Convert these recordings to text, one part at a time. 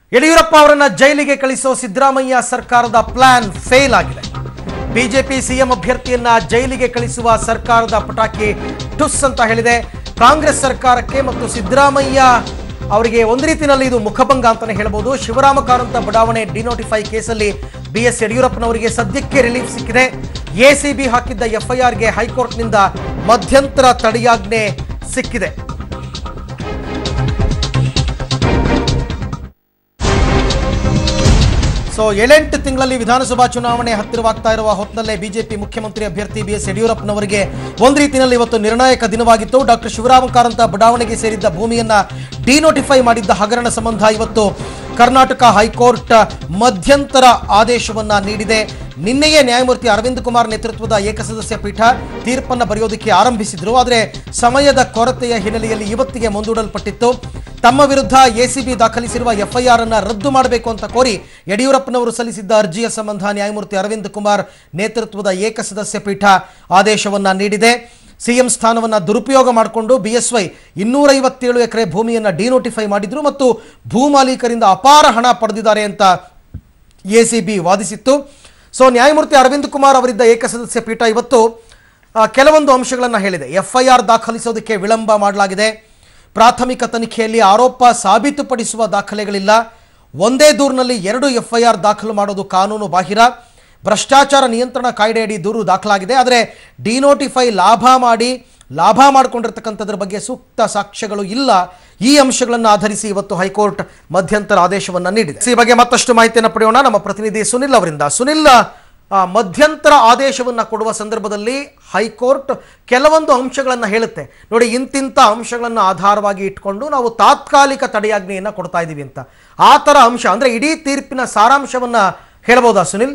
ಯಡಿಯೂರಪ್ಪ ಅವರನ್ನ ಜೈಲಿಗೆ ಕಳಿಸೋ ಸಿದ್ದರಾಮಯ್ಯ ಸರ್ಕಾರದ ಪ್ಲಾನ್ ಫೇಲ್ ಆಗಿದೆ ಬಿಜೆಪಿ ಸಿಎಂ ಅಭ್ಯರ್ಥಿಯನ್ನ ಜೈಲಿಗೆ ಕಳಿಸುವ ಸರ್ಕಾರದ ಪಟಾಕಿ ಟುಸ್ ಅಂತ ಹೇಳಿದೆ ಕಾಂಗ್ರೆಸ್ ಸರ್ಕಾರಕ್ಕೆ ಮತ್ತು ಸಿದ್ದರಾಮಯ್ಯ ಅವರಿಗೆ ಒಂದು ರೀತಿಯಲ್ಲಿ ಇದು ಮುಖಭಂಗ ಅಂತಾನೆ ಹೇಳ್ಬೋದು ಶಿವರಾಮ ಕಾರಂತ ಬಡಾವಣೆ ಡಿನೋಟಿಫೈ ಕೇಸಲ್ಲಿ ಬಿ ಎಸ್ ಯಡಿಯೂರಪ್ಪನವರಿಗೆ ಸದ್ಯಕ್ಕೆ ರಿಲೀಫ್ ಸಿಕ್ಕಿದೆ ಎಸಿಬಿ ಹಾಕಿದ್ದ ಎಫ್ಐಆರ್ಗೆ ಹೈಕೋರ್ಟ್ನಿಂದ ಮಧ್ಯಂತರ ತಡೆಯಾಜ್ಞೆ ಸಿಕ್ಕಿದೆ ಸೊ ಏಳೆಂಟು ತಿಂಗಳಲ್ಲಿ ವಿಧಾನಸಭಾ ಚುನಾವಣೆ ಹತ್ತಿರವಾಗ್ತಾ ಇರುವ ಹೊತ್ತಿನಲ್ಲೇ ಬಿಜೆಪಿ ಮುಖ್ಯಮಂತ್ರಿ ಅಭ್ಯರ್ಥಿ ಬಿ ಎಸ್ ಯಡಿಯೂರಪ್ಪನವರಿಗೆ ಒಂದು ರೀತಿಯಲ್ಲಿ ಇವತ್ತು ನಿರ್ಣಾಯಕ ದಿನವಾಗಿತ್ತು ಡಾಕ್ಟರ್ ಶಿವರಾಮ ಕಾರಂತ ಬಡಾವಣೆಗೆ ಸೇರಿದ್ದ ಭೂಮಿಯನ್ನ ಡಿನೋಟಿಫೈ ಮಾಡಿದ್ದ ಹಗರಣ ಸಂಬಂಧ ಇವತ್ತು ಕರ್ನಾಟಕ ಹೈಕೋರ್ಟ್ ಮಧ್ಯಂತರ ಆದೇಶವನ್ನ ನೀಡಿದೆ ನಿನ್ನೆಯೇ ನ್ಯಾಯಮೂರ್ತಿ ಅರವಿಂದ್ ಕುಮಾರ್ ನೇತೃತ್ವದ ಏಕಸದಸ್ಯ ಪೀಠ ತೀರ್ಪನ್ನು ಬರೆಯೋದಕ್ಕೆ ಆರಂಭಿಸಿದ್ರು ಆದರೆ ಸಮಯದ ಕೊರತೆಯ ಹಿನ್ನೆಲೆಯಲ್ಲಿ ಇವತ್ತಿಗೆ ಮುಂದೂಡಲ್ಪಟ್ಟಿತ್ತು ತಮ್ಮ ವಿರುದ್ಧ ಎಸಿಬಿ ದಾಖಲಿಸಿರುವ ಎಫ್ಐಆರ್ ಅನ್ನ ರದ್ದು ಮಾಡಬೇಕು ಅಂತ ಕೋರಿ ಯಡಿಯೂರಪ್ಪನವರು ಸಲ್ಲಿಸಿದ್ದ ಅರ್ಜಿಯ ಸಂಬಂಧ ನ್ಯಾಯಮೂರ್ತಿ ಅರವಿಂದ್ ಕುಮಾರ್ ನೇತೃತ್ವದ ಏಕಸದಸ್ಯ ಪೀಠ ಆದೇಶವನ್ನ ನೀಡಿದೆ ಸಿಎಂ ಸ್ಥಾನವನ್ನ ದುರುಪಯೋಗ ಮಾಡಿಕೊಂಡು ಬಿಎಸ್ವೈ ಇನ್ನೂರೈವತ್ತೇಳು ಎಕರೆ ಭೂಮಿಯನ್ನ ಡಿನೋಟಿಫೈ ಮಾಡಿದ್ರು ಮತ್ತು ಭೂ ಮಾಲೀಕರಿಂದ ಅಪಾರ ಹಣ ಪಡೆದಿದ್ದಾರೆ ಅಂತ ಎಸಿಬಿ ವಾದಿಸಿತ್ತು ಸೊ ನ್ಯಾಯಮೂರ್ತಿ ಅರವಿಂದ್ ಕುಮಾರ್ ಅವರಿದ್ದ ಏಕಸದಸ್ಯ ಪೀಠ ಇವತ್ತು ಆ, ಕೆಲವೊಂದು ಅಂಶಗಳನ್ನು ಹೇಳಿದೆ ಎಫ್ಐಆರ್ ದಾಖಲಿಸೋದಕ್ಕೆ ವಿಳಂಬ ಮಾಡಲಾಗಿದೆ ಪ್ರಾಥಮಿಕ ತನಿಖೆಯಲ್ಲಿ ಆರೋಪ ಸಾಬೀತುಪಡಿಸುವ ದಾಖಲೆಗಳಿಲ್ಲ ಒಂದೇ ದೂರಿನಲ್ಲಿ ಎರಡು ಎಫ್ಐಆರ್ ದಾಖಲು ಮಾಡೋದು ಕಾನೂನು ಬಾಹಿರ ಭ್ರಷ್ಟಾಚಾರ ನಿಯಂತ್ರಣ ಕಾಯ್ದೆಯಡಿ ದೂರು ದಾಖಲಾಗಿದೆ ಆದರೆ ಡಿನೋಟಿಫೈ ಲಾಭ ಮಾಡಿ ಲಾಭ ಮಾಡಿಕೊಂಡಿರ್ತಕ್ಕಂಥದ್ರ ಬಗ್ಗೆ ಸೂಕ್ತ ಸಾಕ್ಷ್ಯಗಳು ಇಲ್ಲ ಈ ಅಂಶಗಳನ್ನು ಆಧರಿಸಿ ಇವತ್ತು ಹೈಕೋರ್ಟ್ ಮಧ್ಯಂತರ ಆದೇಶವನ್ನು ನೀಡಿದೆ ಈ ಬಗ್ಗೆ ಮತ್ತಷ್ಟು ಮಾಹಿತಿಯನ್ನು ಪಡೆಯೋಣ ನಮ್ಮ ಪ್ರತಿನಿಧಿ ಸುನಿಲ್ ಅವರಿಂದ ಸುನಿಲ್ ಆ, ಮಧ್ಯಂತರ ಆದೇಶವನ್ನು ಕೊಡುವ ಸಂದರ್ಭದಲ್ಲಿ ಹೈಕೋರ್ಟ್ ಕೆಲವೊಂದು ಅಂಶಗಳನ್ನು ಹೇಳುತ್ತೆ ನೋಡಿ ಇಂತಿಂಥ ಅಂಶಗಳನ್ನು ಆಧಾರವಾಗಿ ಇಟ್ಕೊಂಡು ನಾವು ತಾತ್ಕಾಲಿಕ ತಡೆಯಾಜ್ಞೆಯನ್ನು ಕೊಡ್ತಾ ಇದ್ದೀವಿ ಅಂತ ಆ ಥರ ಅಂಶ ಅಂದರೆ ಇಡೀ ತೀರ್ಪಿನ ಸಾರಾಂಶವನ್ನು ಹೇಳ್ಬೋದಾ ಸುನಿಲ್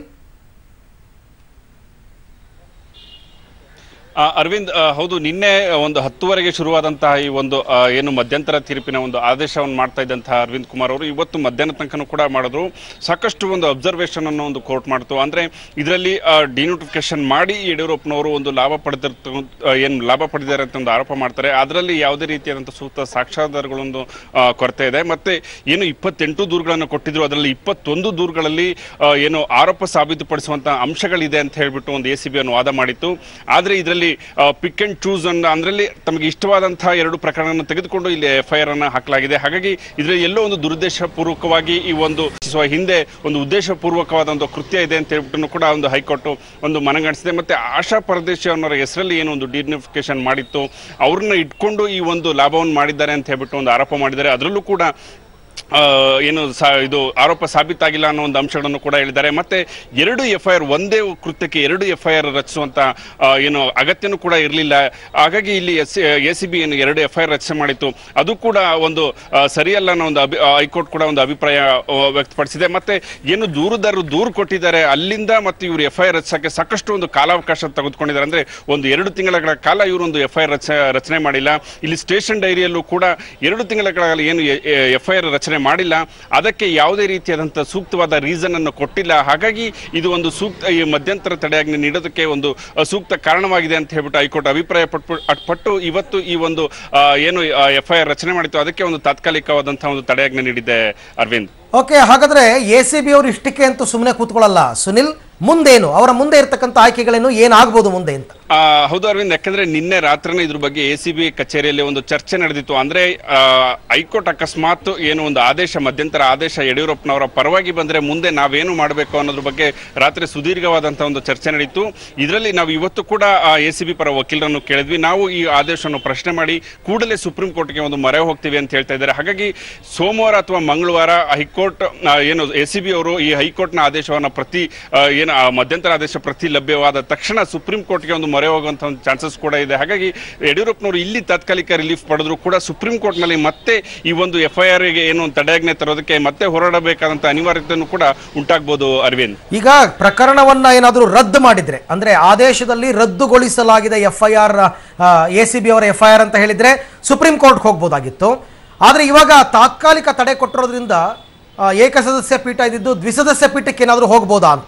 ಆ, ಅರವಿಂದ್ ಆ, ಹೌದು ನಿನ್ನೆ ಒಂದು ಹತ್ತುವರೆಗೆ ಶುರುವಾದಂತಹ ಈ ಒಂದು ಆ, ಏನು ಮಧ್ಯಂತರ ತೀರ್ಪಿನ ಒಂದು ಆದೇಶವನ್ನು ಮಾಡ್ತಾ ಇದ್ದಂತಹ ಅರವಿಂದ್ ಕುಮಾರ್ ಅವರು ಇವತ್ತು ಮಧ್ಯಾಹ್ನ ತನಕನೂ ಕೂಡ ಮಾಡಿದ್ರು ಸಾಕಷ್ಟು ಒಂದು ಅಬ್ಸರ್ವೇಷನ್ ಅನ್ನು ಒಂದು ಕೋರ್ಟ್ ಮಾಡ್ತು ಅಂದ್ರೆ ಇದರಲ್ಲಿ ಡಿನೋಟಿಫಿಕೇಶನ್ ಮಾಡಿ ಯಡಿಯೂರಪ್ಪನವರು ಒಂದು ಲಾಭ ಪಡೆದಿರ್ತ ಏನು ಲಾಭ ಪಡೆದಿದ್ದಾರೆ ಅಂತ ಒಂದು ಆರೋಪ ಮಾಡ್ತಾರೆ ಅದರಲ್ಲಿ ಯಾವುದೇ ರೀತಿಯಾದಂತಹ ಸೂಕ್ತ ಸಾಕ್ಷ್ಯಾಧಾರಗಳೊಂದು ಆ, ಕೊರತೆ ಇದೆ ಮತ್ತೆ ಏನು ಇಪ್ಪತ್ತೆಂಟು ದೂರುಗಳನ್ನು ಕೊಟ್ಟಿದ್ರು ಅದರಲ್ಲಿ ಇಪ್ಪತ್ತೊಂದು ದೂರುಗಳಲ್ಲಿ ಆ, ಏನು ಆರೋಪ ಸಾಬೀತುಪಡಿಸುವಂತ ಅಂಶಗಳಿದೆ ಅಂತ ಹೇಳ್ಬಿಟ್ಟು ಒಂದು ಎ ಸಿ ಬಿ ಅನ್ನು ವಾದ ಮಾಡಿತ್ತು ಆದ್ರೆ ಇದರಲ್ಲಿ ಪಿಕ್ ಅಂಡ್ ಚೂಸ್ ಅನ್ನ ಅಂದ್ರಲ್ಲಿ ತಮಗೆ ಇಷ್ಟವಾದಂತಹ ಎರಡು ಪ್ರಕರಣವನ್ನು ತೆಗೆದುಕೊಂಡು ಇಲ್ಲಿ ಎಫ್ಐಆರ್ ಅನ್ನ ಹಾಕಲಾಗಿದೆ ಹಾಗಾಗಿ ಇದರಲ್ಲಿ ಎಲ್ಲೋ ಒಂದು ದುರುದ್ದೇಶ ಪೂರ್ವಕವಾಗಿ ಈ ಒಂದು ಸೊ ಹಿಂದೆ ಒಂದು ಉದ್ದೇಶ ಪೂರ್ವಕವಾದ ಒಂದು ಕೃತ್ಯ ಇದೆ ಅಂತ ಹೇಳ್ಬಿಟ್ಟು ಕೂಡ ಒಂದು ಹೈಕೋರ್ಟ್ ಒಂದು ಮನಗಣಿಸಿದೆ ಮತ್ತೆ ಆಶಾ ಪರದೇಶಿ ಅವರ ಹೆಸರಲ್ಲಿ ಏನು ಒಂದು ಡಿನಿಫಿಕೇಶನ್ ಮಾಡಿತ್ತು ಅವ್ರನ್ನ ಇಟ್ಕೊಂಡು ಈ ಒಂದು ಲಾಭವನ್ನು ಮಾಡಿದ್ದಾರೆ ಅಂತ ಹೇಳ್ಬಿಟ್ಟು ಒಂದು ಆರೋಪ ಮಾಡಿದ್ದಾರೆ ಅದರಲ್ಲೂ ಕೂಡ ಆ, ಏನು ಸಾ ಇದು ಆರೋಪ ಸಾಬೀತಾಗಿಲ್ಲ ಅನ್ನೋ ಒಂದು ಅಂಶಗಳನ್ನು ಕೂಡ ಹೇಳಿದ್ದಾರೆ ಮತ್ತೆ ಎರಡು ಎಫ್ ಐ ಆರ್ ಒಂದೇ ಕೃತ್ಯಕ್ಕೆ ಎರಡು ಎಫ್ ಐ ಆರ್ ರಚಿಸುವಂತ ಆ, ಏನು ಅಗತ್ಯನೂ ಕೂಡ ಇರಲಿಲ್ಲ ಹಾಗಾಗಿ ಇಲ್ಲಿ ಎಸ್ ಎ ಸಿ ಬಿ ಏನು ಎರಡು ಎಫ್ ಐ ಆರ್ ರಚನೆ ಮಾಡಿತ್ತು ಅದು ಕೂಡ ಒಂದು ಆ, ಸರಿಯಲ್ಲ ಅನ್ನೋ ಒಂದು ಅಭಿ ಹೈಕೋರ್ಟ್ ಕೂಡ ಒಂದು ಅಭಿಪ್ರಾಯ ಆ, ವ್ಯಕ್ತಪಡಿಸಿದೆ ಮತ್ತೆ ಏನು ದೂರುದಾರರು ದೂರು ಕೊಟ್ಟಿದ್ದಾರೆ ಅಲ್ಲಿಂದ ಮತ್ತೆ ಇವರು ಎಫ್ ಐ ಆರ್ ರಚಿಸಕ್ಕೆ ಸಾಕಷ್ಟು ಒಂದು ಕಾಲಾವಕಾಶ ತೆಗೆದುಕೊಂಡಿದ್ದಾರೆ ಅಂದ್ರೆ ಒಂದು ಎರಡು ತಿಂಗಳ ಕಾಲ ಇವರು ಒಂದು ಎಫ್ ಐ ಆರ್ ರಚನೆ ಮಾಡಿಲ್ಲ ಇಲ್ಲಿ ಸ್ಟೇಷನ್ ಡೈರಿಯಲ್ಲೂ ಕೂಡ ಎರಡು ತಿಂಗಳ ಕಾಲ ಏನು ಎಫ್ ಐ ಆರ್ ರಚನೆ ಮಾಡಿಲ್ಲ ಅದಕ್ಕೆ ಯಾವುದೇ ರೀತಿಯಾದಂತಹ ಸೂಕ್ತವಾದ ರೀಸನ್ ಅನ್ನು ಕೊಟ್ಟಿಲ್ಲ ಹಾಗಾಗಿ ಇದು ಒಂದು ಸೂಕ್ತ ಈ ಮಧ್ಯಂತರ ತಡೆಯಾಜ್ಞೆ ನೀಡೋದಕ್ಕೆ ಒಂದು ಅ, ಸೂಕ್ತ ಕಾರಣವಾಗಿದೆ ಅಂತ ಹೇಳ್ಬಿಟ್ಟು ಹೈಕೋರ್ಟ್ ಅಭಿಪ್ರಾಯ ಪಟ್ಟು ಪಟ್ಟು ಇವತ್ತು ಈ ಒಂದು ಆ, ಏನು ಎಫ್ ಐ ಆರ್ ರಚನೆ ಮಾಡಿತ್ತು ಅದಕ್ಕೆ ಒಂದು ತಾತ್ಕಾಲಿಕವಾದಂತಹ ಒಂದು ತಡೆಯಾಜ್ಞೆ ನೀಡಿದೆ ಅರವಿಂದ್ ಓಕೆ ಹಾಗಾದ್ರೆ ಎ ಸಿ ಬಿ ಅವರು ಇಷ್ಟಕ್ಕೆ ಅಂತೂ ಸುಮ್ಮನೆ ಕೂತ್ಕೊಳ್ಳಲ್ಲ ಸುನಿಲ್ ಮುಂದೇನು ಅವರ ಮುಂದೆ ಇರ್ತಕ್ಕಂಥ ಆಯ್ಕೆಗಳೇನು ಏನಾಗ್ಬೋದು ಮುಂದೆ ಅಂತ ಆ, ಹೌದು ಅರವಿಂದ್ ಯಾಕಂದ್ರೆ ನಿನ್ನೆ ರಾತ್ರಿನೇ ಇದ್ರ ಬಗ್ಗೆ ಎ ಸಿ ಬಿ ಕಚೇರಿಯಲ್ಲಿ ಒಂದು ಚರ್ಚೆ ನಡೆದಿತ್ತು ಅಂದ್ರೆ ಆ, ಹೈಕೋರ್ಟ್ ಅಕಸ್ಮಾತ್ ಏನು ಒಂದು ಆದೇಶ ಮಧ್ಯಂತರ ಆದೇಶ ಯಡಿಯೂರಪ್ಪನವರ ಪರವಾಗಿ ಬಂದ್ರೆ ಮುಂದೆ ನಾವೇನು ಮಾಡಬೇಕು ಅನ್ನೋದ್ರ ಬಗ್ಗೆ ರಾತ್ರಿ ಸುದೀರ್ಘವಾದಂತಹ ಒಂದು ಚರ್ಚೆ ನಡೀತು ಇದರಲ್ಲಿ ನಾವು ಇವತ್ತು ಕೂಡ ಎ ಸಿ ಬಿ ಪರ ವಕೀಲರನ್ನು ಕೇಳಿದ್ವಿ ನಾವು ಈ ಆದೇಶವನ್ನು ಪ್ರಶ್ನೆ ಮಾಡಿ ಕೂಡಲೇ ಸುಪ್ರೀಂ ಕೋರ್ಟ್ಗೆ ಒಂದು ಮೊರೆ ಹೋಗ್ತೀವಿ ಅಂತ ಹೇಳ್ತಾ ಇದ್ದಾರೆ ಹಾಗಾಗಿ ಸೋಮವಾರ ಅಥವಾ ಮಂಗಳವಾರ ಹೈಕೋರ್ಟ್ ಆ, ಏನು ಎ ಸಿ ಬಿ ಅವರು ಈ ಹೈಕೋರ್ಟ್ನ ಆದೇಶವನ್ನ ಪ್ರತಿ ಆ, ಏನು ಆ ಮಧ್ಯಂತರ ಆದೇಶ ಪ್ರತಿ ಲಭ್ಯವಾದ ತಕ್ಷಣ ಸುಪ್ರೀಂ ಕೋರ್ಟ್ಗೆ ಒಂದು ಮೊರೆ ಹೋಗುವಂತ ಒಂದು ಚಾನ್ಸಸ್ ಕೂಡ ಇದೆ ಹಾಗಾಗಿ ಯಡಿಯೂರಪ್ಪನವರು ಇಲ್ಲಿ ತಾತ್ಕಾಲಿಕ ರಿಲೀಫ್ ಪಡೆದ್ರು ಕೂಡ ಸುಪ್ರೀಂ ಕೋರ್ಟ್ನಲ್ಲಿ ಮತ್ತೆ ಈ ಒಂದು ಎಫ್ ಐ ಆರ್ ಗೆ ಏನು ಒಂದು ತಡೆಯಾಜ್ಞೆ ತರೋದಕ್ಕೆ ಮತ್ತೆ ಹೋರಾಡಬೇಕಾದಂತ ಅನಿವಾರ್ಯತೆಯೂ ಕೂಡ ಉಂಟಾಗ್ಬೋದು ಅರವಿಂದ್ ಈಗ ಪ್ರಕರಣವನ್ನ ಏನಾದರೂ ರದ್ದು ಮಾಡಿದ್ರೆ ಅಂದ್ರೆ ಆದೇಶದಲ್ಲಿ ರದ್ದುಗೊಳಿಸಲಾಗಿದೆ F I R A C B ಅವರ ಎಫ್ ಐ ಆರ್ ಅಂತ ಹೇಳಿದ್ರೆ ಸುಪ್ರೀಂ ಕೋರ್ಟ್ಗೆ ಹೋಗ್ಬೋದಾಗಿತ್ತು ಆದ್ರೆ ಇವಾಗ ತಾತ್ಕಾಲಿಕ ತಡೆ ಕೊಟ್ಟಿರೋದ್ರಿಂದ ಆ, ಏಕಸದಸ್ಯ ಪೀಠ ಇದ್ದಿದ್ದು ದ್ವಿಸದಸ್ಯ ಪೀಠಕ್ಕೆ ಏನಾದರೂ ಹೋಗ್ಬೋದಾ ಅಂತ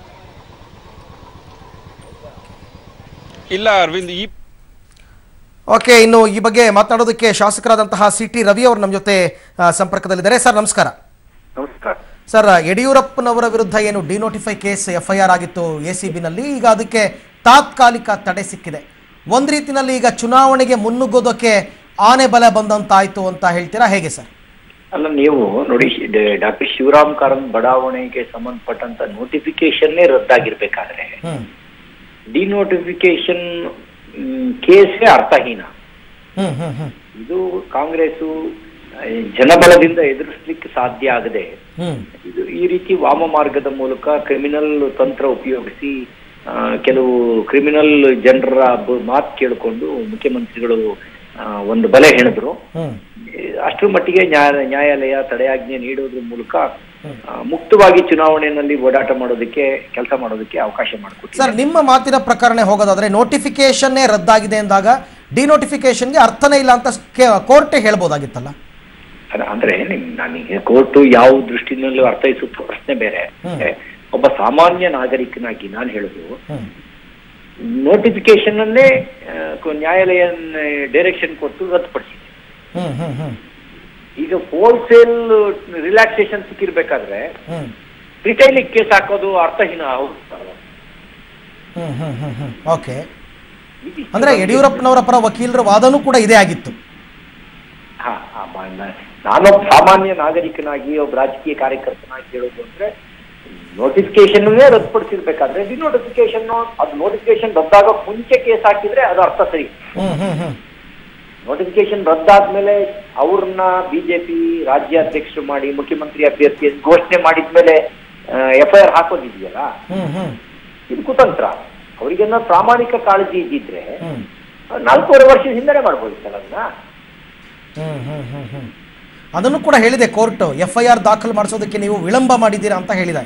ಇಲ್ಲ ಅರವಿಂದ್ ಈ ಓಕೆ ಇನ್ನು ಈ ಬಗ್ಗೆ ಮಾತನಾಡೋದಕ್ಕೆ ಶಾಸಕರಾದಂತಹ ಸಿ ಟಿ ರವಿ ಅವರು ನಮ್ಮ ಜೊತೆ ಆ, ಸಂಪರ್ಕದಲ್ಲಿದ್ದಾರೆ ಸರ್ ನಮಸ್ಕಾರ ನಮಸ್ಕಾರ ಸರ್ ಯಡಿಯೂರಪ್ಪನವರ ವಿರುದ್ಧ ಏನು denotify case F I R ಆಗಿತ್ತು ಎ ಸಿ ಬಿನಲ್ಲಿ ಈಗ ಅದಕ್ಕೆ ತಾತ್ಕಾಲಿಕ ತಡೆ ಸಿಕ್ಕಿದೆ ಒಂದು ರೀತಿನಲ್ಲಿ ಈಗ ಚುನಾವಣೆಗೆ ಮುನ್ನುಗ್ಗೋದಕ್ಕೆ ಆನೆ ಬಲ ಬಂದಂತಾಯ್ತು ಅಂತ ಹೇಳ್ತೀರಾ ಹೇಗೆ ಸರ್ ಅಲ್ಲ ನೀವು ನೋಡಿ ಡಾಕ್ಟರ್ ಶಿವರಾಮ್ ಕಾರಂತ್ ಬಡಾವಣೆಗೆ ಸಂಬಂಧಪಟ್ಟಂತ ನೋಟಿಫಿಕೇಶನ್ನೇ ರದ್ದಾಗಿರ್ಬೇಕಾದ್ರೆ ಹ್ಮ್ ಡಿನೋಟಿಫಿಕೇಶನ್ ಕೇಸೇ ಅರ್ಥಹೀನ ಹ್ಮ್ ಹ್ಮ್ ಹ್ಮ್ ಇದು ಕಾಂಗ್ರೆಸ್ಸು ಆ, ಜನಬಲದಿಂದ ಎದುರಿಸ್ಲಿಕ್ಕೆ ಸಾಧ್ಯ ಆಗದೆ ಹ್ಮ್ ಇದು ಈ ರೀತಿ ವಾಮ ಮಾರ್ಗದ ಮೂಲಕ ಕ್ರಿಮಿನಲ್ ತಂತ್ರ ಉಪಯೋಗಿಸಿ ಆ, ಕೆಲವು ಕ್ರಿಮಿನಲ್ ಜನರ ಮಾತು ಕೇಳಿಕೊಂಡು ಮುಖ್ಯಮಂತ್ರಿಗಳು ಆ, ಒಂದು ಬಲೆ ಹೆಣೆದ್ರು ಹ್ಮ್ ಅಷ್ಟರ ಮಟ್ಟಿಗೆ ನ್ಯಾಯ ನ್ಯಾಯಾಲಯ ತಡೆಯಾಜ್ಞೆ ನೀಡೋದ್ರ ಮೂಲಕ ಆ, ಮುಕ್ತವಾಗಿ ಚುನಾವಣೆಯಲ್ಲಿ ಓಡಾಟ ಮಾಡೋದಕ್ಕೆ ಕೆಲಸ ಮಾಡೋದಕ್ಕೆ ಅವಕಾಶ ಮಾಡಿಕೊಟ್ಟಿದೆ ಸರ್ ನಿಮ್ಮ ಮಾತಿನ ಪ್ರಕರಣ ಹೋಗೋದಾದ್ರೆ ನೋಟಿಫಿಕೇಶನ್ನೇ ರದ್ದಾಗಿದೆ ಅಂದಾಗ ಡಿನೋಟಿಫಿಕೇಶನ್ಗೆ ಅರ್ಥನೇ ಇಲ್ಲ ಅಂತ ಕೋರ್ಟೇ ಹೇಳ್ಬೋದಾಗಿತ್ತಲ್ಲ ಅದ- ಅಂದ್ರೆ ನಿಮ್ ನನಗೆ ಕೋರ್ಟು ಯಾವ ದೃಷ್ಟಿನಲ್ಲೂ ಅರ್ಥೈಸುತ್ತ ಪ್ರಶ್ನೆ ಬೇರೆ ಅಂದ್ರೆ, ಒಬ್ಬ ಸಾಮಾನ್ಯ ನಾಗರಿಕನಾಗಿ ನಾನು ಹೇಳುದು ಹ್ಮ್ ನೋಟಿಫಿಕೇಶನ್ ಅನ್ನೇ ಆ, ಕ- ನ್ಯಾಯಾಲಯ ಡೈರೆಕ್ಷನ್ ಕೊಟ್ಟು ರದ್ದುಪಡಿಸಿದೆ ಹ್ಮ್ ಹ್ಮ್ ಹ್ಮ್ ಈಗ ಹೋಲ್ಸೇಲ್ ರಿಲ್ಯಾಕ್ಸೇಷನ್ ಸಿಕ್ಕಿರ್ಬೇಕಾದ್ರೆ ಹ್ಮ್ ರಿಟೈಲಿಂಗ್ ಕೇಸ್ ಹಾಕೋದು ಅರ್ಥಹೀನ ಹೌದು ಹ್ಮ್ ಹ್ಮ್ ಹ್ಮ್ ಹ್ಮ್ ಓಕೆ ಅಂದ್ರೆ ಯಡಿಯೂರಪ್ಪನವರ ಪರ ವಕೀಲರ ವಾದನೂ ಕೂಡ ಇದೇ ಆಗಿತ್ತು ಹಾ, ಹಾ, ಮ- ನ- ನಾನೊಬ್ಬ ಸಾಮಾನ್ಯ ನಾಗರಿಕನಾಗಿ ಒಬ್ಬ ರಾಜಕೀಯ ಕಾರ್ಯಕರ್ತನಾಗಿ ಹೇಳೋದು ಅಂದ್ರೆ ನೋಟಿಫಿಕೇಶನ್ ರದ್ದುಪಡಿಸಿರ್ಬೇಕಾದ್ರೆ ಡಿನೋಟಿಫಿಕೇಶನ್ ಅದು ನೋಟಿಫಿಕೇಶನ್ ರದ್ದಾಗೋ ಮುಂಚೆ ಕೇಸ್ ಹಾಕಿದ್ರೆ ಅದು ಅರ್ಥ ಸರಿ ಹ್ಮ್ ಹ್ಮ್ ಹ್ಮ್ ನೋಟಿಫಿಕೇಶನ್ ರದ್ದಾದ್ಮೇಲೆ ಅವ್ರನ್ನ ಬಿಜೆಪಿ ರಾಜ್ಯಾಧ್ಯಕ್ಷರು ಮಾಡಿ ಮುಖ್ಯಮಂತ್ರಿ ಅಭ್ಯರ್ಥಿ ಅಂತ ಘೋಷಣೆ ಮಾಡಿದ್ಮೇಲೆ ಎಫ್ ಐ ಆರ್ ಹಾಕೋದಿದೆಯಲ್ಲ ಹ್ಮ್ ಹ್ಮ್ ಇದು ಕುತಂತ್ರ ಅವರಿಗೆಲ್ಲ ಪ್ರಾಮಾಣಿಕ ಕಾಳಜಿ ಇದ್ದಿದ್ರೆ ಹ್ಮ್ ನಾಲ್ಕೂವರೆ ವರ್ಷದ ಹಿಂದೆನೆ ಮಾಡ್ಬೋದಿತ್ತಲ್ಲ ಅದನ್ನ ಹ್ಮ್ ಹ್ಮ್ ಹ್ಮ್ ಹ್ಮ್ ಅದನ್ನು ಕೂಡ ಹೇಳಿದೆ ಕೋರ್ಟ್ ಎಫ್ ಐ ಆರ್ ದಾಖಲು ಮಾಡಿಸೋದಕ್ಕೆ ನೀವು ವಿಳಂಬ ಮಾಡಿದ್ದೀರಾ ಅಂತ ಹೇಳಿದೆ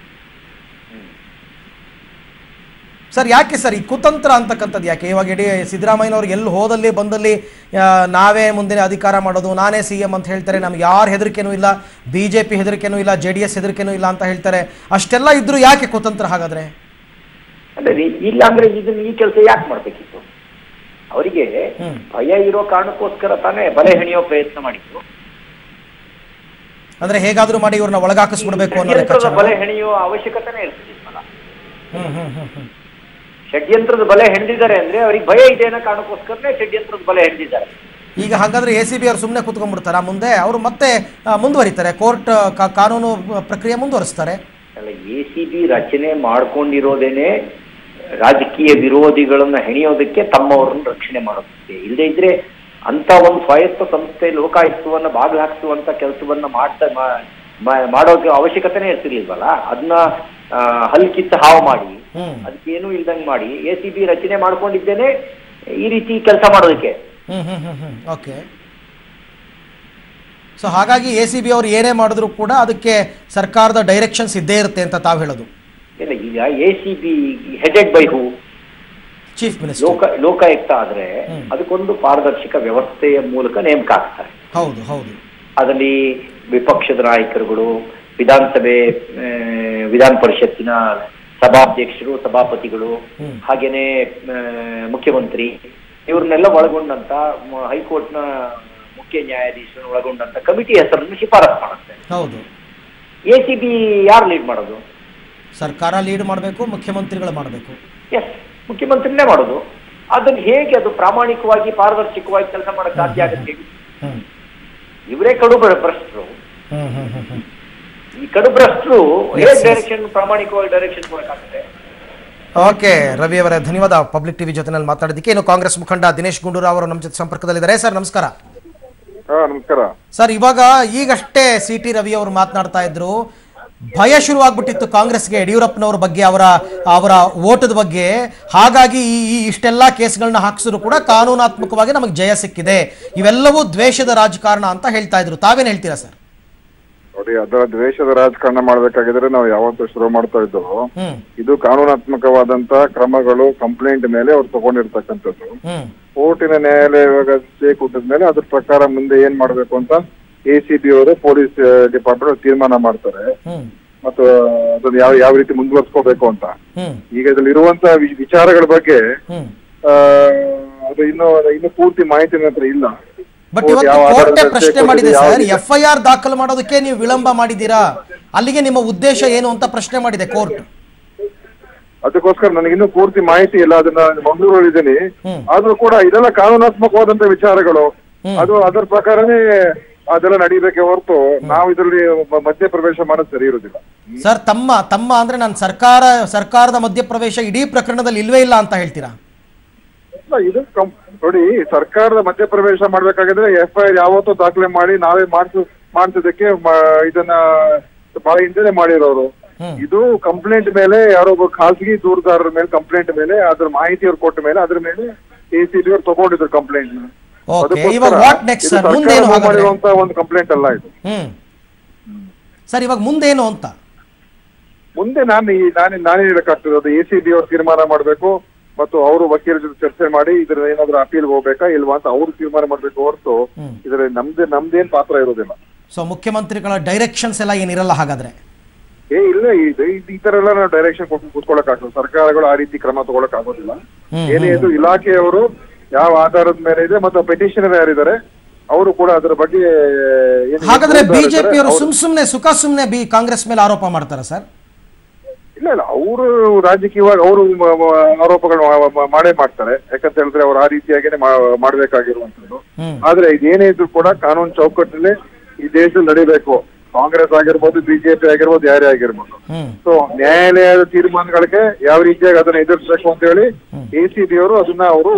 ಸರ್ ಯಾಕೆ ಸರ್ ಈ ಕುತಂತ್ರ ಅಂತಕ್ಕಂಥದ್ದು ಯಾಕೆ ಇವಾಗ ಇಡೀ ಸಿದ್ದರಾಮಯ್ಯನವ್ರು ಎಲ್ಲಿ ಹೋದಲ್ಲಿ ಬಂದಲ್ಲಿ ಆ, ನಾವೇ ಮುಂದಿನ ಅಧಿಕಾರ ಮಾಡೋದು ನಾನೇ ಸಿ ಎಂ ಅಂತ ಹೇಳ್ತಾರೆ ನಮ್ಗೆ ಯಾರ ಹೆದರಿಕೆನೂ ಇಲ್ಲ ಬಿ ಜೆ ಪಿ ಹೆದರಿಕೆನೂ ಇಲ್ಲ ಜೆ ಡಿ ಎಸ್ ಹೆದರಿಕೆನೂ ಇಲ್ಲ ಅಂತ ಹೇಳ್ತಾರೆ ಅಷ್ಟೆಲ್ಲ ಇದ್ರೂ ಯಾಕೆ ಕುತಂತ್ರ ಹಾಗಾದ್ರೆ ಅದೇ ರೀ ಇಲ್ಲ ಅಂದ್ರೆ ಇದನ್ನ ಈ ಕೆಲಸ ಯಾಕೆ ಮಾಡ್ಬೇಕಿತ್ತು ಅವರಿಗೆ ಹ್ಮ್. ಭಯ ಇರೋ ಕಾರಣಕ್ಕೋಸ್ಕರ ತಾನೇ ಬಲೆ ಹೆಣಿಯೋ ಪ್ರಯತ್ನ ಮಾಡಿದ್ರು ಅಂದ್ರೆ ಹೇಗಾದ್ರೂ ಮಾಡಿ ಇವ್ರನ್ನ ಒಳಗಾಕಿಸ್ಬಿಡ್ಬೇಕು ಅನ್ನೋ ಷಡ್ಯಂತ್ರದ ಲೆಕ್ಕಾಚಾರ ಬಲೆ ಹೆಣಿಯೋ ಅವಶ್ಯಕತೆನೇ ಇರ್ತಿರ್ಲಿಲ್ಲ ಹ್ಮ್ ಹ್ಮ್ ಹ್ಮ್ ಹ್ಮ್ ಷಡ್ಯಂತ್ರದ ಬಲೆ ಹೆಣೆದಿದ್ದಾರೆ ಅಂದ್ರೆ ಅವ್ರಿಗೆ ಭಯ ಇದೆ ಅನ್ನೋ ಕಾರಣಕ್ಕೋಸ್ಕರನೇ ಷಡ್ಯಂತ್ರದ ಬಲೆ ಹೆಣೆದಿದ್ದಾರೆ ಈಗ ಹಾಗಾದ್ರೆ ಎ ಸಿ ಬಿ ಅವ್ರು ಸುಮ್ಮನೆ ಕೂತ್ಕೊಂಡ್ಬಿಡ್ತಾರ ಮುಂದೆ ಅವರು ಮತ್ತೆ ಆ, ಮುಂದುವರಿತಾರೆ ಕೋರ್ಟ್ ಕಾ- ಕಾನೂನು ಪ್ರಕ್ರಿಯೆ ಮುಂದುವರಿಸ್ತಾರೆ ಅಲ್ಲ ಎ ಸಿ ಬಿ ರಚನೆ ಮಾಡ್ಕೊಂಡಿರೋದೇನೆ ರಾಜಕೀಯ ವಿರೋಧಿಗಳನ್ನ ಹೆಣಿಯೋದಕ್ಕೆ ತಮ್ಮವರನ್ನ ರಕ್ಷಣೆ ಮಾಡೋದಕ್ಕೆ ಇಲ್ಲದೆ ಇದ್ರೆ ಅಂತ ಒಂದು ಸ್ವಾಯತ್ತ ಸಂಸ್ಥೆ ಲೋಕಾಯುಕ್ತವನ್ನ ಬಾಗಿಲು ಹಾಕಿಸುವಂತ ಕೆಲಸವನ್ನ ಮಾಡ್ತಾ ಮಾ- ಮಾ- ಮಾಡೋಕೆ ಅವಶ್ಯಕತೆನೇ ಇರ್ತಿರ್ಲಿಲ್ವಲ್ಲ ಅದನ್ನ ಹಲ್ಕಿತ್ತ ಹಾವು ಮಾಡಿ ಹ್ಮ್ ಅದಕ್ಕೇನು ಇಲ್ದಂಗ್ ಮಾಡಿ ಎ ಸಿ ಬಿ ರಚನೆ ಮಾಡ್ಕೊಂಡಿದ್ದೇನೆ ಈ ರೀತಿ ಕೆಲಸ ಮಾಡೋದಕ್ಕೆ ಹ್ಮ್ ಹ್ಮ್ ಹ್ಮ್ ಹ್ಮ್ ಓಕೆ ಸೊ ಹಾಗಾಗಿ ಎ ಸಿ ಬಿ ಅವ್ರು ಏನೇ ಮಾಡಿದ್ರು ಕೂಡ ಅದಕ್ಕೆ ಸರ್ಕಾರದ ಡೈರೆಕ್ಷನ್ಸ್ ಇದ್ದೇ ಇರುತ್ತೆ ಅಂತ ತಾವು ಹೇಳೋದು ಇಲ್ಲ ಈಗ A C B headed by who chief minister ಲೋಕ ಲೋಕಾಯುಕ್ತ ಆದ್ರೆ ಹ್ಮ್. ಅದಕ್ಕೊಂದು ಪಾರದರ್ಶಕ ವ್ಯವಸ್ಥೆಯ ಮೂಲಕ ನೇಮಕ ಆಗ್ತಾರೆ ಹೌದು ಹೌದು ಅದರಲ್ಲಿ ವಿಪಕ್ಷದ ನಾಯಕರುಗಳು ವಿಧಾನಸಭೆ ಆ, ವಿಧಾನ ಪರಿಷತ್ತಿನ ಸಭಾಧ್ಯಕ್ಷರು ಸಭಾಪತಿಗಳು ಹ್ಮ್. ಹಾಗೇನೆ ಆ, ಮುಖ್ಯಮಂತ್ರಿ ಇವ್ರನ್ನೆಲ್ಲ ಒಳಗೊಂಡಂತ ಮ- ಹೈಕೋರ್ಟ್ನ ಮುಖ್ಯ ನ್ಯಾಯಾಧೀಶರನ್ನು ಒಳಗೊಂಡಂತ ಕಮಿಟಿ ಹೆಸರನ್ನು ಶಿಫಾರಸ್ ಮಾಡುತ್ತೆ ಹೌದು ಎ ಸಿ ಬಿ ಯಾರು ಲೀಡ್ ಮಾಡೋದು ಸರ್ಕಾರ ಲೀಡ್ ಮಾಡಬೇಕು ಮುಖ್ಯಮಂತ್ರಿಗಳು ಮಾಡಬೇಕು ಎಸ್ ಮುಖ್ಯಮಂತ್ರಿನೇ ಮಾಡೋದು ಅದನ್ನ ಹೇಗೆ ಅದು ಪ್ರಾಮಾಣಿಕವಾಗಿ ಪಾರದರ್ಶಕವಾಗಿ ಕೆಲಸ ಮಾಡಕ್ ಸಾಧ್ಯ ಆಗುತ್ತೆ ಹ್ಮ್ ಇವರೇ ಕಡು ಭ್ರ- ಭ್ರಷ್ಟರು ಹ್ಮ್ ಹ್ಮ್ ಹ್ಮ್ ಹ್ಮ್ ಈ ಕಡು ಭ್ರಷ್ಟರು Yes, ಹೇಗೆ yes. ಡೈರೆಕ್ಷನ್ ಪ್ರಾಮಾಣಿಕವಾಗಿ ಡೈರೆಕ್ಷನ್ ಕೊಡಕ್ಕಾಗುತ್ತೆ ಓಕೆ ರವಿ ಅವರೇ ಧನ್ಯವಾದ ಪಬ್ಲಿಕ್ ಟಿವಿ ಜೊತೆನಲ್ಲಿ ಮಾತಾಡೋದಕ್ಕೆ ಇನ್ನು ಕಾಂಗ್ರೆಸ್ ಮುಖಂಡ ದಿನೇಶ್ ಗುಂಡೂರಾವ್ ಅವರು ನಮ್ಮ ಜೊತೆ ಸಂಪರ್ಕದಲ್ಲಿದ್ದಾರೆ ಸರ್ ನಮಸ್ಕಾರ ಹಾ ನಮಸ್ಕಾರ ಸರ್ ಇವಾಗ ಈಗಷ್ಟೇ ಸಿ ಟಿ ರವಿ ಅವರು ಮಾತನಾಡ್ತಾ ಇದ್ರು ಭಯ ಶುರುವಾಗ್ಬಿಟ್ಟಿತ್ತು ಕಾಂಗ್ರೆಸ್ಗೆ ಯಡಿಯೂರಪ್ಪನವ್ರ ಬಗ್ಗೆ ಅವರ ಅವರ ಓಟದ ಬಗ್ಗೆ ಹಾಗಾಗಿ ಈ ಈ ಇಷ್ಟೆಲ್ಲ ಕೇಸ್ಗಳನ್ನ ಹಾಕ್ಸಿದ್ರು ಕೂಡ ಕಾನೂನಾತ್ಮಕವಾಗಿ ನಮಗೆ ಜಯ ಸಿಕ್ಕಿದೆ ಇವೆಲ್ಲವೂ ದ್ವೇಷದ ರಾಜಕಾರಣ ಅಂತ ಹೇಳ್ತಾ ಇದ್ರು ತಾವೇನ್ ಹೇಳ್ತೀರಾ ಸರ್ ನೋಡಿ ಅದರ ದ್ವೇಷದ ರಾಜಕಾರಣ ಮಾಡ್ಬೇಕಾಗಿದ್ರೆ ನಾವು ಯಾವತ್ತೂ ಶುರು ಮಾಡ್ತಾ ಇದ್ದೋ ಹ್ಮ್ ಇದು ಕಾನೂನಾತ್ಮಕವಾದಂತ ಕ್ರಮಗಳು ಕಂಪ್ಲೇಂಟ್ ಮೇಲೆ ಅವ್ರು ತಗೊಂಡಿರ್ತಕ್ಕಂಥದ್ದು ಹ್ಮ್ ಕೋರ್ಟಿನ ನ್ಯಾಯಾಲಯ ಇವಾಗ ಸ್ಟೇ ಕೊಟ್ಟಿದ ಮೇಲೆ ಅದ್ರ ಪ್ರಕಾರ ಮುಂದೆ ಏನ್ ಮಾಡ್ಬೇಕು ಅಂತ ಎ ಸಿ ಬಿ ಅವರು ಪೊಲೀಸ್ ಡಿಪಾರ್ಟ್ಮೆಂಟ್ ತೀರ್ಮಾನ ಮಾಡ್ತಾರೆ ಹ್ಮ್ ಮತ್ತು ಅದನ್ನ ಯಾವ ಯಾವ ರೀತಿ ಮುಂದುವರ್ಸ್ಕೋಬೇಕು ಅಂತ ಹ್ಮ್ ಈಗ ಇದ್ರಲ್ಲಿ ಇರುವಂತ ವಿ- ವಿಚಾರಗಳ ಬಗ್ಗೆ ಹ್ಮ್ ಆ, ಅದು ಇನ್ನು ಇನ್ನು ಪೂರ್ತಿ ಮಾಹಿತಿ ನನ್ನ ಹತ್ರ ಇಲ್ಲ ಬಟ್ ಅವ್ರು ಇವತ್ತು ಯಾವ ಕೋರ್ಟೇ ಆಧಾರದ ಪ್ರಶ್ನೆ ಮೇಲೆ ಮಾಡಿದೆ ಯಾವ ಸರ್ ರೀತಿ- ಎಫ್ ಐ ಆರ್ ದಾಖಲು ಮಾಡೋದಕ್ಕೆ ನೀವು ವಿಳಂಬ ಮಾಡಿದ್ದೀರಾ ಅಲ್ಲಿಗೆ ನಿಮ್ಮ ಉದ್ದೇಶ ಏನು ಅಂತ ಪ್ರಶ್ನೆ ಮಾಡಿದೆ ಕೋರ್ಟ್ ಅದಕ್ಕೋಸ್ಕರ ನನಗಿನ್ನೂ ಪೂರ್ತಿ ಮಾಹಿತಿ ಇಲ್ಲ ಅದನ್ನ ಮಂಗಳೂರಲ್ಲಿ ಇದ್ದೀನಿ ಹ್ಮ್. ಆದ್ರೂ ಕೂಡ ಇದೆಲ್ಲ ಕಾನೂನಾತ್ಮಕವಾದಂತ ವಿಚಾರಗಳು ಹ್ಮ್. ಅದು ಅದರ ಪ್ರಕಾರನೇ ಅದೆಲ್ಲ ನಡೀಬೇಕೆ ಹೊರತು ನಾವು ಇದರಲ್ಲಿ ಮ- ಮಧ್ಯಪ್ರವೇಶ ಮಾಡೋದು ಸರಿ ಇರುವುದಿಲ್ಲ ಸರ್ ತಮ್ಮ ತಮ್ಮ ಅಂದ್ರೆ ನಾನು ಸರ್ಕಾರ ಸರ್ಕಾರದ ಮಧ್ಯಪ್ರವೇಶ ಇಡೀ ಪ್ರಕರಣದಲ್ಲಿ ಇಲ್ವೇ ಇಲ್ಲ ಅಂತ ಹೇಳ್ತೀರಾ ಇಲ್ಲ, ಇದು ಕಂ- ನೋಡಿ ಸರ್ಕಾರದ ಮಧ್ಯಪ್ರವೇಶ ಮಾಡ್ಬೇಕಾಗಿದ್ರೆ ಎಫ್ ಐ ಆರ್ ಯಾವತ್ತೂ ದಾಖಲೆ ಮಾಡಿ ನಾವೇ ಮಾಡಿಸ್ ಮಾಡಿಸೋದಕ್ಕೆ ಇದನ್ನ ಬಹಳ ಹಿಂದೆನೆ ಮಾಡಿರೋರು ಹ್ಮ್. ಇದು ಕಂಪ್ಲೇಂಟ್ ಮೇಲೆ ಯಾರೋ ಒಬ್ಬ ಖಾಸಗಿ ದೂರದಾರರ ಮೇಲೆ ಕಂಪ್ಲೇಂಟ್ ಮೇಲೆ ಅದ್ರ ಮಾಹಿತಿ ಅವ್ರು ಕೊಟ್ಟ ಮೇಲೆ ಅದ್ರ ಮೇಲೆ ಎ ಸಿ ಬಿ ಅವ್ರು ತಗೊಂಡಿದ್ರು ಕಂಪ್ಲೇಂಟ್ ಓಕೆ ಇವಾಗ ವಾಟ್ ನೆಕ್ಸ್ಟ್ ಸರ್ ಮುಂದೇನು ಹಾಗಾದ್ರೆ ಮಾಡಿರುವಂತ ಒಂದು ಕಂಪ್ಲೇಂಟ್ ಅಲ್ಲ ಇದು ಹ್ಮ್ ಸರ್ ಇವಾಗ ಮುಂದೇನು ಅಂತ ಮುಂದೆ ನಾನು ಈ ನಾನೇ ನಾನೇ ಹೇಳಕ್ಕಾಗ್ತದೆ ಅದು ಎ ಸಿ ಬಿ ಅವ್ರು ತೀರ್ಮಾನ ಮಾಡಬೇಕು ಮತ್ತು ಅವರು ವಕೀಲರ ಜೊತೆ ಚರ್ಚೆ ಮಾಡಿ ಇದ್ರ ಏನಾದ್ರು ಅಪೀಲ್ ಹೋಗ್ಬೇಕಾ ಇಲ್ವಾ ಅಂತ ಅವ್ರು ತೀರ್ಮಾನ ಮಾಡ್ಬೇಕು ಹೊರತು ಹ್ಮ್. ಇದ್ರ ನಮ್ದೇ ನಮ್ದೇನ್ ಪಾತ್ರ ಇರೋದಿಲ್ಲ ಸೊ ಮುಖ್ಯಮಂತ್ರಿಗಳ ಡೈರೆಕ್ಷನ್ಸ್ ಎಲ್ಲ ಏನಿರಲ್ಲ ಹಾಗಾದ್ರೆ ಏ ಇಲ್ಲ ಇದು ಇದು- ಈ ತರ ಎಲ್ಲ ನಾವು ಡೈರೆಕ್ಷನ್ ಕೊಟ್ಟು ಕೂತ್ಕೊಳ್ಳಕ್ ಆಗ್ತದೆ ಸರ್ಕಾರಗಳು ಆ ರೀತಿ ಕ್ರಮ ತಗೊಳಕ್ ಆಗೋದಿಲ್ಲ ಹ್ಮ್, ಏನೇ ಇದು ಇಲಾಖೆಯವರು ಯಾವ ಆಧಾರದ ಮೇಲೆ ಇದೆ ಮತ್ತು ಪೆಟಿಷನರ್ ಯಾರಿದ್ದಾರೆ ಅವರು ಕೂಡ ಅದರ ಬಗ್ಗೆ ಏನು ಹಾಗಾದ್ರೆ ನಿರ್ಧಾರ ಇದ್ದಾರೆ, ಬಿಜೆಪಿಯವರು ಅವ್ರು- ಸುಮ್ ಸುಮ್ನೆ ಸುಖ ಸುಮ್ನೆ ಬಿ ಕಾಂಗ್ರೆಸ್ ಮೇಲೆ ಆರೋಪ ಮಾಡ್ತಾರ ಸರ್ ಇಲ್ಲ ಇಲ್ಲ ಅವರು ರಾಜಕೀಯವಾಗಿ ಅವರು ಆರೋಪಗಳು ಮಾ- ಮಾ- ಮಾಡೇ ಮಾಡ್ತಾರೆ ಯಾಕಂತ ಹೇಳಿದ್ರೆ ಅವ್ರು ಆ ರೀತಿಯಾಗಿನೇ ಮಾ- ಮಾಡ್ಬೇಕಾಗಿರುವಂತದ್ದು ಹ್ಮ್ ಆದ್ರೆ ಇದೇನೇ ಇದ್ರು ಕೂಡ ಕಾನೂನು ಚೌಕಟ್ಟಿನಲ್ಲಿ ಈ ದೇಶದಲ್ಲಿ ನಡಿಬೇಕು ಕಾಂಗ್ರೆಸ್ ಆಗಿರ್ಬೋದು ಬಿಜೆಪಿ ಆಗಿರ್ಬೋದು ಯಾರೇ ಆಗಿರ್ಬೋದು ಹ್ಮ್ ಸೊ ನ್ಯಾಯಾಲಯದ ತೀರ್ಮಾನಗಳಿಗೆ ಯಾವ ರೀತಿಯಾಗಿ ಅದನ್ನ ಎದುರಿಸಬೇಕು ಅಂತ ಹೇಳಿ ಎ ಸಿ ಬಿ ಅವರು ಅದನ್ನ ಅವರು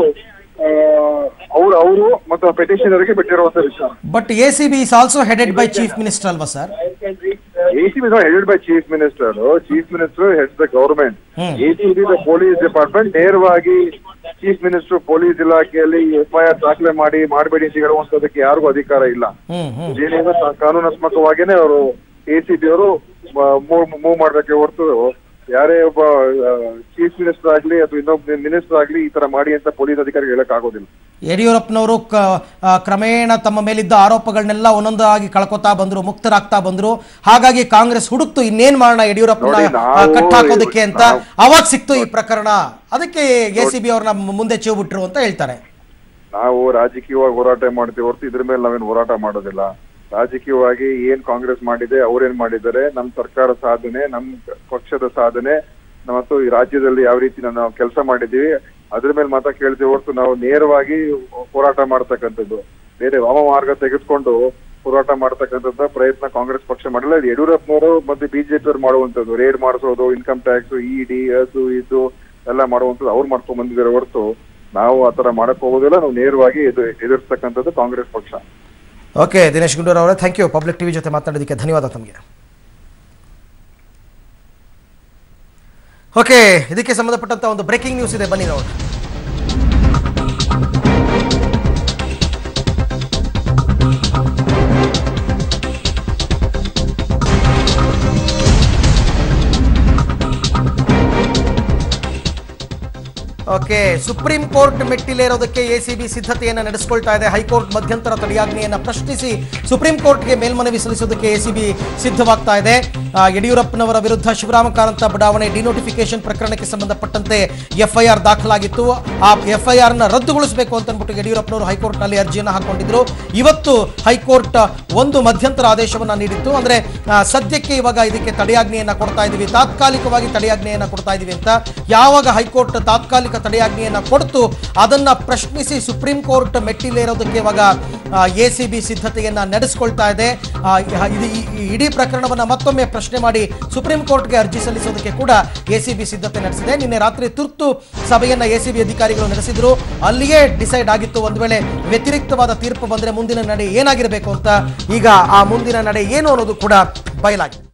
ಅವರು ಅವರು ಮತ್ತು ಪೆಟಿಷನರ್ಗೆ ಬಿಟ್ಟಿರುವಂತ ವಿಚಾರ but A C B is also headed by chief minister ಅಲ್ವಾ sir A C B head by chief minister chief minister head the government hmm. A C B the police department ನೇರವಾಗಿ ಚೀಫ್ ಮಿನಿಸ್ಟರ್ ಪೊಲೀಸ್ ಇಲಾಖೆಯಲ್ಲಿ F I R ದಾಖಲೆ ಮಾಡಿ ಮಾಡಬೇಡಿ ಅಂತ ಹೇಳುವಂತದಕ್ಕೆ ಯಾರಿಗೂ ಅಧಿಕಾರ ಇಲ್ಲ ಹ್ಮ್ ಹ್ಮ್ ಏನೇನು ಕಾನೂನಾತ್ಮಕವಾಗಿನೇ ಅವರು ಎ ಸಿ ಬಿ ಅವರು ಮೂವ್ ಮಾಡ್ಬೇಕೆ ಹೊರತು ಯಾರೇ ಒಬ್ಬ ಚೀಫ್ ಮಿನಿಸ್ಟರ್ ಆಗ್ಲಿ ಅಥವಾ ಇನ್ನೊಬ್ಬ ಮಿನಿಸ್ಟರ್ ಆಗ್ಲಿ ಈ ತರ ಮಾಡಿ ಅಂತ ಪೊಲೀಸ್ ಅಧಿಕಾರಿಗಳು ಹೇಳಕ್ ಆಗೋದಿಲ್ಲ ಯಡಿಯೂರಪ್ಪನವರು ಕ- ಆ, ಕ್ರಮೇಣ ತಮ್ಮ ಮೇಲಿದ್ದ ಆರೋಪಗಳನ್ನೆಲ್ಲ ಒಂದೊಂದಾಗಿ ಕಳ್ಕೊತಾ ಬಂದ್ರು ಮುಕ್ತರಾಗ್ತಾ ಬಂದ್ರು ಹಾಗಾಗಿ ಕಾಂಗ್ರೆಸ್ ಹುಡುಕ್ತು ಇನ್ನೇನ್ ಮಾಡೋಣ ಯಡಿಯೂರಪ್ಪನ ನೋಡಿ, ನಾವು- ಕಟ್ ಹಾಕೋದಕ್ಕೆ ಅಂತ ನಾವು- ಅವಾಗ ಸಿಕ್ತು ಈ ಪ್ರಕರಣ ಅದಕ್ಕೆ ಎ ಸಿ ಬಿ ಅವ್ರನ್ನ ಮುಂದೆ ಚೀವ್ ಬಿಟ್ರು ಅಂತ ಹೇಳ್ತಾರೆ ನಾವು ರಾಜಕೀಯವಾಗಿ ಹೋರಾಟ ಮಾಡ್ತೀವಿ ಹೊರತು ಇದ್ರ ಮೇಲೆ ನಾವೇನು ಹೋರಾಟ ಮಾಡೋದಿಲ್ಲ ರಾಜಕೀಯವಾಗಿ ಏನ್ ಕಾಂಗ್ರೆಸ್ ಮಾಡಿದೆ ಅವ್ರೇನ್ ಮಾಡಿದ್ದಾರೆ ನಮ್ ಸರ್ಕಾರ ಸಾಧನೆ ನಮ್ ಪಕ್ಷದ ಸಾಧನೆ ಮತ್ತು ಈ ರಾಜ್ಯದಲ್ಲಿ ಯಾವ ರೀತಿ ನಾವು ಕೆಲಸ ಮಾಡಿದೀವಿ ಅದ್ರ ಮೇಲೆ ಮಾತ್ರ ಕೇಳ್ತೀವಿ ಹೊರತು ನಾವು ನೇರವಾಗಿ ಹೋರಾಟ ಮಾಡ್ತಕ್ಕಂಥದ್ದು ಬೇರೆ ವಾಮ ಮಾರ್ಗ ತೆಗೆದುಕೊಂಡು ಹೋರಾಟ ಮಾಡ್ತಕ್ಕಂಥದ್ದು ಪ್ರಯತ್ನ ಕಾಂಗ್ರೆಸ್ ಪಕ್ಷ ಮಾಡಿಲ್ಲ ಇದು ಯಡಿಯೂರಪ್ಪನವರು ಮತ್ತೆ ಬಿಜೆಪಿ ಅವ್ರು ಮಾಡುವಂತದ್ದು ರೇಡ್ ಮಾಡಿಸೋದು ಇನ್ಕಮ್ ಟ್ಯಾಕ್ಸ್ ಇಡಿ ಅದು ಇದು ಎಲ್ಲ ಮಾಡುವಂತದ್ದು ಅವ್ರು ಮಾಡ್ಕೊಂಡ್ ಬಂದಿದ್ದಾರೆ ಹೊರತು ನಾವು ಆತರ ಮಾಡಕ್ ಹೋಗೋದಿಲ್ಲ ನಾವು ನೇರವಾಗಿ ಎದು ಎದುರಿಸ್ತಕ್ಕಂಥದ್ದು ಕಾಂಗ್ರೆಸ್ ಪಕ್ಷ ಓಕೆ ದಿನೇಶ್ ಗುಂಡೂರ್ ಅವರೇ ಥ್ಯಾಂಕ್ ಯು ಪಬ್ಲಿಕ್ ಟಿವಿ ಜೊತೆ ಮಾತಾಡೋದಕ್ಕೆ ಧನ್ಯವಾದ ತಮಗೆ ಓಕೆ ಇದಕ್ಕೆ ಸಂಬಂಧಪಟ್ಟಂತ ಒಂದು ಬ್ರೇಕಿಂಗ್ ನ್ಯೂಸ್ ಇದೆ ಬನ್ನಿ ನೋಡೋಣ ಓಕೆ ಸುಪ್ರೀಂ ಕೋರ್ಟ್ ಮೆಟ್ಟಿಲೇರೋದಕ್ಕೆ ಎಸಿಬಿ ಸಿದ್ಧತೆಯನ್ನು ನಡೆಸಿಕೊಳ್ತಾ ಇದೆ ಹೈಕೋರ್ಟ್ ಮಧ್ಯಂತರ ತಡೆಯಾಜ್ಞೆಯನ್ನು ಪ್ರಶ್ನಿಸಿ ಸುಪ್ರೀಂ ಕೋರ್ಟ್ಗೆ ಮೇಲ್ಮನವಿ ಸಲ್ಲಿಸೋದಕ್ಕೆ ಎಸಿಬಿ ಸಿದ್ಧವಾಗ್ತಾ ಇದೆ ಆ, ಯಡಿಯೂರಪ್ಪನವರ ವಿರುದ್ಧ ಶಿವರಾಮ ಕಾರಂತ ಬಡಾವಣೆ ಡಿನೋಟಿಫಿಕೇಶನ್ ಪ್ರಕರಣಕ್ಕೆ ಸಂಬಂಧಪಟ್ಟಂತೆ ಎಫ್ಐಆರ್ ದಾಖಲಾಗಿತ್ತು ಆ ಎಫ್ಐಆರ್ ನ ರದ್ದುಗೊಳಿಸಬೇಕು ಅಂತ ಅಂದ್ಬಿಟ್ಟು ಯಡಿಯೂರಪ್ಪನವರು ಹೈಕೋರ್ಟ್ನಲ್ಲಿ ಅರ್ಜಿಯನ್ನು ಹಾಕೊಂಡಿದ್ರು ಇವತ್ತು ಹೈಕೋರ್ಟ್ ಒಂದು ಮಧ್ಯಂತರ ಆದೇಶವನ್ನು ನೀಡಿತ್ತು ಅಂದ್ರೆ ಆ, ಸದ್ಯಕ್ಕೆ ಇವಾಗ ಇದಕ್ಕೆ ತಡೆಯಾಜ್ಞೆಯನ್ನು ಕೊಡ್ತಾ ಇದೀವಿ ತಾತ್ಕಾಲಿಕವಾಗಿ ತಡೆಯಾಜ್ಞೆಯನ್ನು ಕೊಡ್ತಾ ಇದೀವಿ ಅಂತ ಯಾವಾಗ ಹೈಕೋರ್ಟ್ ತಾತ್ಕಾಲಿಕ ತಡೆಯಾಜ್ಞೆಯನ್ನು ಕೊಡ್ತು ಅದನ್ನ ಪ್ರಶ್ನಿಸಿ ಸುಪ್ರೀಂ ಕೋರ್ಟ್ ಮೆಟ್ಟಿಲೇರೋದಕ್ಕೆ ಇವಾಗ ಎ ಸಿ ಬಿ ಸಿದ್ಧತೆಯನ್ನ ನಡೆಸ್ಕೊಳ್ತಾ ಇದೆ ಆ, ಇದು ಈ- ಈ ಇಡೀ ಪ್ರಕರಣವನ್ನ ಮತ್ತೊಮ್ಮೆ ಪ್ರಶ್ನೆ ಮಾಡಿ ಸುಪ್ರೀಂ ಕೋರ್ಟ್ಗೆ ಅರ್ಜಿ ಸಲ್ಲಿಸೋದಕ್ಕೆ ಕೂಡ ಎ ಸಿ ಬಿ ಸಿದ್ಧತೆ ನಡೆಸಿದೆ ನಿನ್ನೆ ರಾತ್ರಿ ತುರ್ತು ಸಭೆಯನ್ನ ಎ ಸಿ ಬಿ ಅಧಿಕಾರಿಗಳು ನಡೆಸಿದ್ರು ಅಲ್ಲಿಯೇ ಡಿಸೈಡ್ ಆಗಿತ್ತು ಒಂದು ವೇಳೆ ವ್ಯತಿರಿಕ್ತವಾದ ತೀರ್ಪು ಬಂದ್ರೆ ಮುಂದಿನ ನಡೆ ಏನಾಗಿರಬೇಕು ಅಂತ ಈಗ ಆ ಮುಂದಿನ ನಡೆ ಏನು ಅನ್ನೋದು ಕೂಡ ಬಯಲಾಗಿದೆ